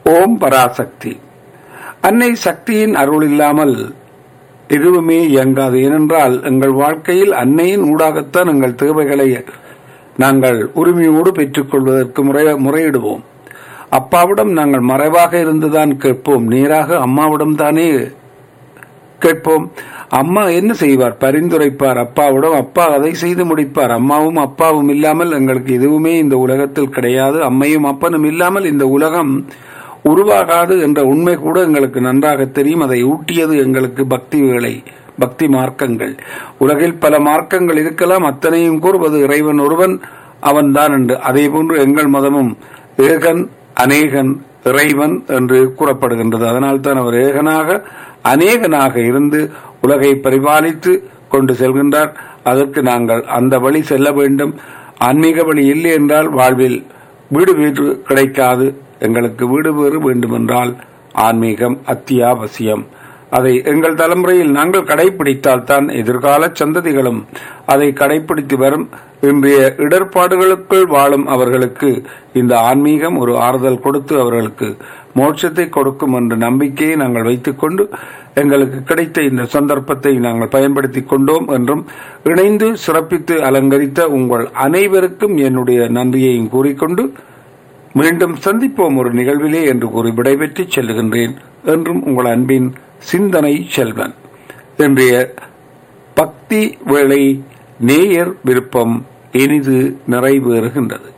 ஓம் பராசக்தி அன்னை சக்தியின் அருள் இல்லாமல் எதுவுமே இயங்காது ஏனென்றால் எங்கள் வாழ்க்கையில் அன்னையின் ஊடாகத்தான் எங்கள் தேவைகளை நாங்கள் உரிமையோடு பெற்றுக் கொள்வதற்கு முறை முறையிடுவோம் அப்பாவிடம் நாங்கள் மறைவாக இருந்துதான் கேட்போம் நேராக அம்மாவிடம் தானே கேட்போம் அம்மா என்ன செய்வார் பரிந்துரைப்பார் அப்பாவிடம் அப்பா அதை செய்து முடிப்பார் அம்மாவும் அப்பாவும் இல்லாமல் எங்களுக்கு எதுவுமே இந்த உலகத்தில் கிடையாது அம்மையும் அப்பனும் இல்லாமல் இந்த உலகம் உருவாகாது என்ற உண்மை கூட எங்களுக்கு நன்றாக தெரியும் அதை ஊட்டியது எங்களுக்கு பக்தி வேலை பக்தி மார்க்கங்கள் உலகில் பல மார்க்கங்கள் இருக்கலாம் அத்தனையும் கூறுவது இறைவன் ஒருவன் அவன்தான் என்று அதே போன்று எங்கள் மதமும் ஏகன் அநேகன் இறைவன் என்று கூறப்படுகின்றது அதனால் தான் அவர் ஏகனாக அநேகனாக இருந்து உலகை பரிபாலித்து கொண்டு செல்கின்றார் அதற்கு நாங்கள் அந்த வழி செல்ல வேண்டும் ஆன்மீக வழி இல்லை என்றால் வாழ்வில் வீடு வீடு கிடைக்காது எங்களுக்கு வீடு வேறு வேண்டுமென்றால் ஆன்மீகம் அத்தியாவசியம் அதை எங்கள் தலைமுறையில் நாங்கள் கடைபிடித்தால் தான் எதிர்கால சந்ததிகளும் அதை கடைபிடித்து வரும் இன்றைய இடர்பாடுகளுக்குள் வாழும் அவர்களுக்கு இந்த ஆன்மீகம் ஒரு ஆறுதல் கொடுத்து அவர்களுக்கு மோட்சத்தை கொடுக்கும் என்ற நம்பிக்கையை நாங்கள் வைத்துக்கொண்டு எங்களுக்கு கிடைத்த இந்த சந்தர்ப்பத்தை நாங்கள் பயன்படுத்திக் கொண்டோம் என்றும் இணைந்து சிறப்பித்து அலங்கரித்த உங்கள் அனைவருக்கும் என்னுடைய நன்றியையும் கூறிக்கொண்டு மீண்டும் சந்திப்போம் ஒரு நிகழ்விலே என்று கூறி விடைபெற்று செல்லுகின்றேன் என்றும் உங்கள் அன்பின் சிந்தனை செல்வன் இன்றைய பக்தி வேளை நேயர் விருப்பம் இனிது நிறைவேறுகின்றது